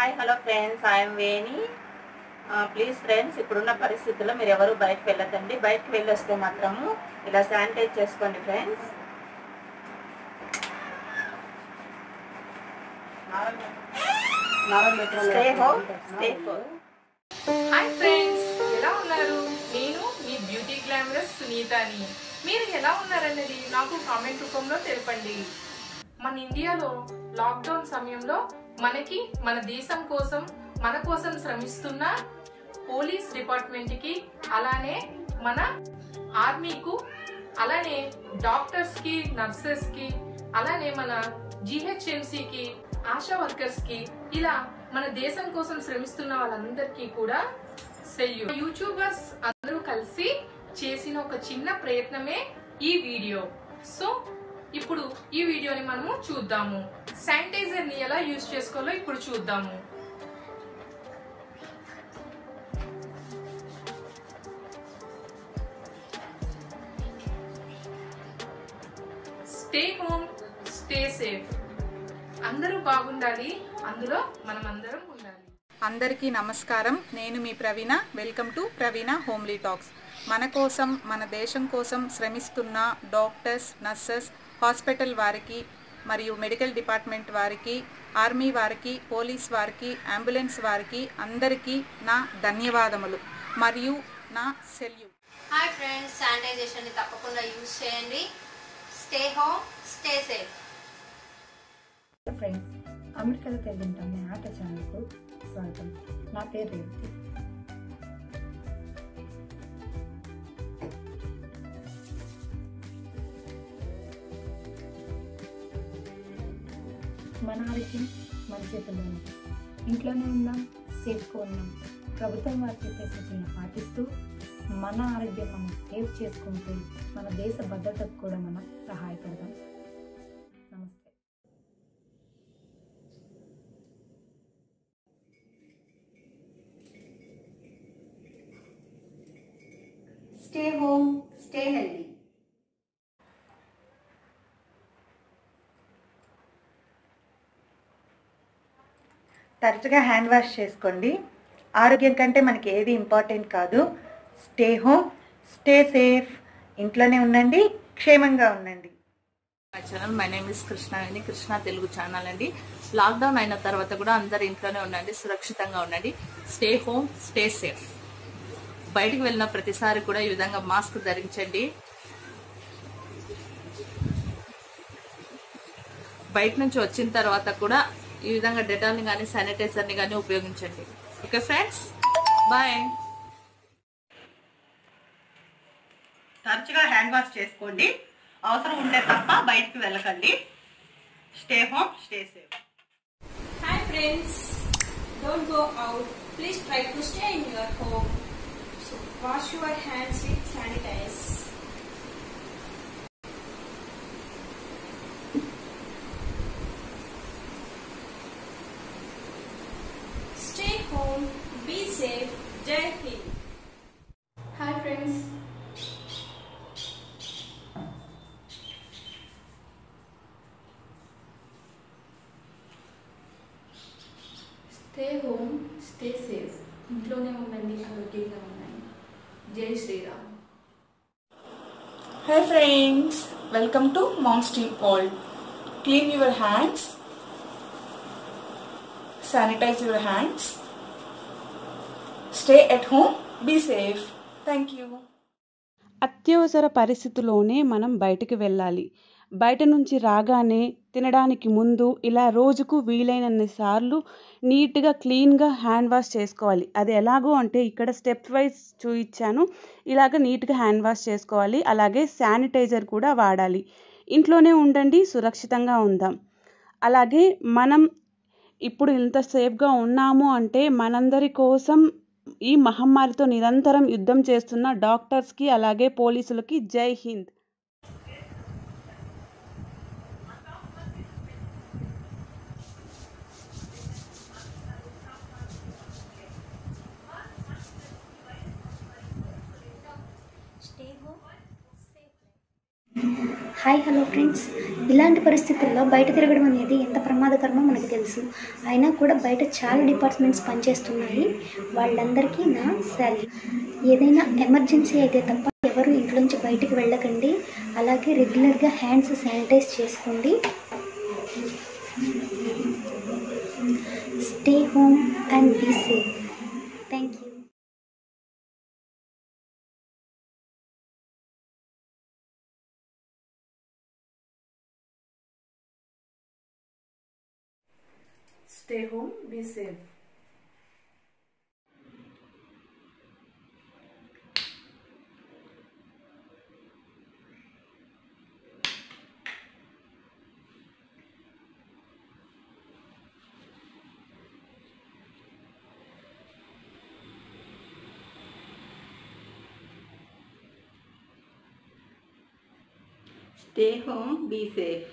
Hi hello friends I'm Veni please friends ఇప్పుడున్న పరిస్థితుల్లో మీరు ఎవరు బయటకు వెళ్ళొద్దండి బయటకు వెళ్ళొస్తే మాత్రము ఇలా శానిటైజ్ చేసుకోండి friends stay home stay home hi friends ఎలా ఉన్నారు నేను మీ బ్యూటీ గ్లామరస్ సునీతని మీరు ఎలా ఉన్నారన్నది నాకు కామెంట్ రూపంలో తెలపండి మన ఇండియాలో లాక్డౌన్ సమయంలో మనకి మన దేశం కోసం మన కోసం శ్రమిస్తున్న పోలీస్ డిపార్ట్మెంట్ కి అలానే మన ఆర్మీకు అలానే డాక్టర్స్ కి నర్సెస్ కి అలానే మన జిహెచ్ఎంసి కి ఆశా వర్కర్స్ కి ఇలా మన దేశం కోసం శ్రమిస్తున్న వాళ్ళందరికీ కూడా సెల్యూ యూట్యూబర్స్ అందరూ కలిసి చేసిన ఒక చిన్న ప్రయత్నమే ఈ వీడియో సో ఇప్పుడు ఈ వీడియోని మనము చూద్దాము శానిటైజర్ ని ఎలా యూజ్ చేసుకోవాలో ఇప్పుడు చూద్దాము స్టే హోమ్ స్టే సేఫ్ అందరూ బాగుండాలి అందులో మనం అందరం ఉండాలి అందరికీ నమస్కారం నేను మీ Praveena welcome to Praveena homely talks మన కోసం మన దేశం కోసం శ్రమిస్తున్న డాక్టర్స్ నర్సెస్ హాస్పిటల్ వారికి మరియు మెడికల్ డిపార్ట్మెంట్ వారికి ఆర్మీ వారికి పోలీస్ వారికి అంబులెన్స్ వారికి అందరికీ నా ధన్యవాదములు మరియు నా సెల్యూట్ హాయ్ ఫ్రెండ్స్ శానిటైజేషన్ని తప్పకుండా యూజ్ చేయండి stay home stay safe friends అమెరికాలో తెలియటం అనే ఆట ఛానల్కు స్వాగతం నా పేరు రేవతి మన ఆరోగ్యం మన చేతుల్లో ఉంది ఇంట్లోనే ఉందాం సేఫ్గా ఉందాం ప్రభుత్వం వారు చెప్పే సూచనలు పాటిస్తూ మన ఆరోగ్యం మనం సేవ్ చేసుకుంటూ మన దేశ భద్రతకు కూడా మనం సహాయపడదాం నమస్తే స్టే హోమ్ స్టే హెల్దీ తరచుగా హ్యాండ్ వాష్ చేసుకోండి ఆరోగ్యం కంటే మనకి ఏది ఇంపార్టెంట్ కాదు స్టే హోమ్ స్టే సేఫ్ ఇంట్లోనే ఉండండి క్షేమంగా ఉండండి my channel my name is Krishna అని కృష్ణ తెలుగు ఛానల్ అండి లాక్డౌన్ అయిన తర్వాత కూడా అందరు ఇంట్లోనే ఉండండి సురక్షితంగా ఉండండి స్టే హోమ్ స్టే సేఫ్ బయటికి వెళ్ళిన ప్రతిసారి కూడా ఈ విధంగా మాస్క్ ధరించండి బయట నుంచి వచ్చిన తర్వాత కూడా ఈ విధంగా డెటాల్ని కానీ శానిటైజర్ని కానీ ఉపయోగించండి ఓకే ఫ్రెండ్స్ బాయ్ తరచుగా హ్యాండ్ వాష్ చేసుకోండి అవసరం ఉంటే తప్ప బయటికి వెళ్ళకండి stay home stay safe Hi friends, don't go out. Please try to stay in your home. So wash your hands with sanitize. Stay home, be safe, Jai Hind. Hi friends stay home stay safe ఇంట్లోనే ఉండండి ఆరోగ్యంగా ఉండండి జై Sriram Hi friends, welcome to Mom's Team World. Clean your hands, sanitize your hands, stay at home, be safe. Thank you. అత్యవసర పరిస్థితిలోనే మనం బయటికి వెళ్ళాలి బయట నుంచి రాగానే తినడానికి ముందు ఇలా రోజుకు వీలైనన్ని సార్లు నీట్గా క్లీన్గా హ్యాండ్ వాష్ చేసుకోవాలి అది ఎలాగో అంటే ఇక్కడ స్టెప్ వైజ్ చూపించాను ఇలాగ నీట్గా హ్యాండ్ వాష్ చేసుకోవాలి అలాగే శానిటైజర్ కూడా వాడాలి ఇంట్లోనే ఉండండి సురక్షితంగా ఉందాం అలాగే మనం ఇప్పుడు ఇంత సేఫ్గా ఉన్నాము అంటే మనందరి కోసం ఈ మహమ్మారితో నిరంతరం యుద్ధం చేస్తున్న డాక్టర్స్కి అలాగే పోలీసులకి జై హింద్ హాయ్ హలో ఫ్రెండ్స్ ఇలాంటి పరిస్థితుల్లో బయట తిరగడం అనేది ఎంత ప్రమాదకరమో మనకు తెలుసు అయినా కూడా బయట చాలా డిపార్ట్మెంట్స్ పనిచేస్తున్నాయి వాళ్ళందరికీ నా శాలరీ ఏదైనా ఎమర్జెన్సీ అయితే తప్ప ఎవరు ఇంట్లోంచి బయటికి వెళ్ళకండి అలాగే రెగ్యులర్గా హ్యాండ్స్ శానిటైజ్ చేసుకోండి stay home and be safe thank you Stay home, be safe. Stay home be safe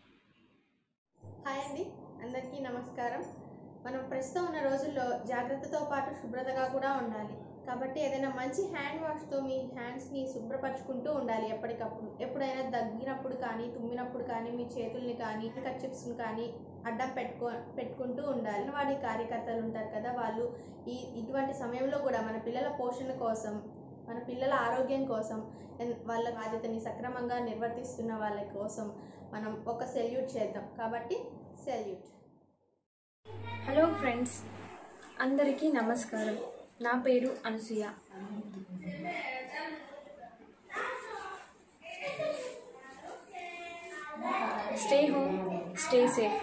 hi అండి అందరికీ నమస్కారం మనం ప్రస్తుతం ఉన్న రోజుల్లో జాగ్రత్తతో పాటు శుభ్రతగా కూడా ఉండాలి కాబట్టి ఏదైనా మంచి హ్యాండ్ వాష్తో మీ హ్యాండ్స్ని శుభ్రపరచుకుంటూ ఉండాలి ఎప్పటికప్పుడు ఎప్పుడైనా దగ్గినప్పుడు కానీ తుమ్మినప్పుడు కానీ మీ చేతుల్ని కానీ కచ్చిప్స్ని కానీ అడ్డం పెట్టుకో పెట్టుకుంటూ ఉండాలి వాడి కార్యకర్తలు ఉంటారు కదా వాళ్ళు ఈ ఇటువంటి సమయంలో కూడా మన పిల్లల పోషణ కోసం మన పిల్లల ఆరోగ్యం కోసం ఎన్- వాళ్ళ బాధ్యతని సక్రమంగా నిర్వర్తిస్తున్న వాళ్ళ కోసం మనం ఒక సెల్యూట్ చేద్దాం కాబట్టి సెల్యూట్ హలో ఫ్రెండ్స్ అందరికీ నమస్కారం నా పేరు Anasuya stay home stay safe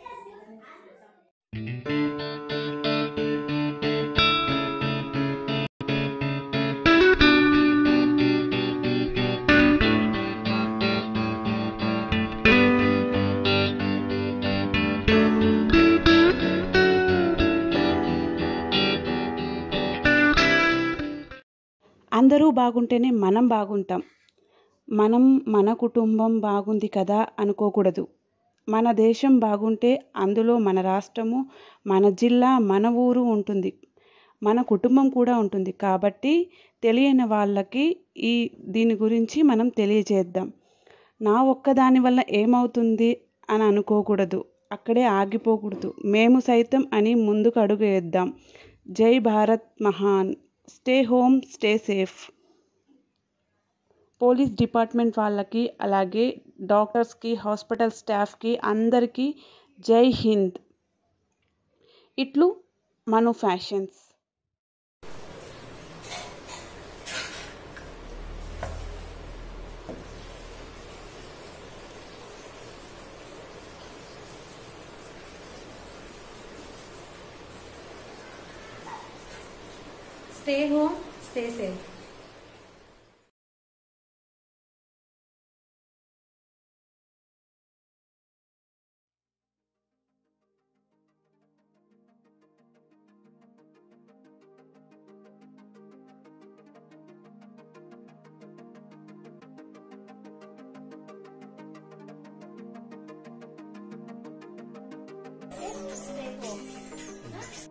అందరూ బాగుంటేనే మనం బాగుంటాం మనం మన కుటుంబం బాగుంది కదా అనుకోకూడదు మన దేశం బాగుంటే అందులో మన రాష్ట్రము మన జిల్లా మన ఊరు ఉంటుంది మన కుటుంబం కూడా ఉంటుంది కాబట్టి తెలియని వాళ్ళకి ఈ దీని గురించి మనం తెలియజేద్దాం నా ఒక్కదాని వల్ల ఏమవుతుంది అని అనుకోకూడదు అక్కడే ఆగిపోకూడదు మేము సైతం అని ముందుకు అడుగు వేద్దాం జై భారత్ మహాన్ stay home stay safe police department వాళ్ళకి అలాగే డాక్టర్స్కి హాస్పిటల్ స్టాఫ్కి అందరికీ జై హింద్ ఇట్లు Manu fashions Stay home, stay safe. Stay home.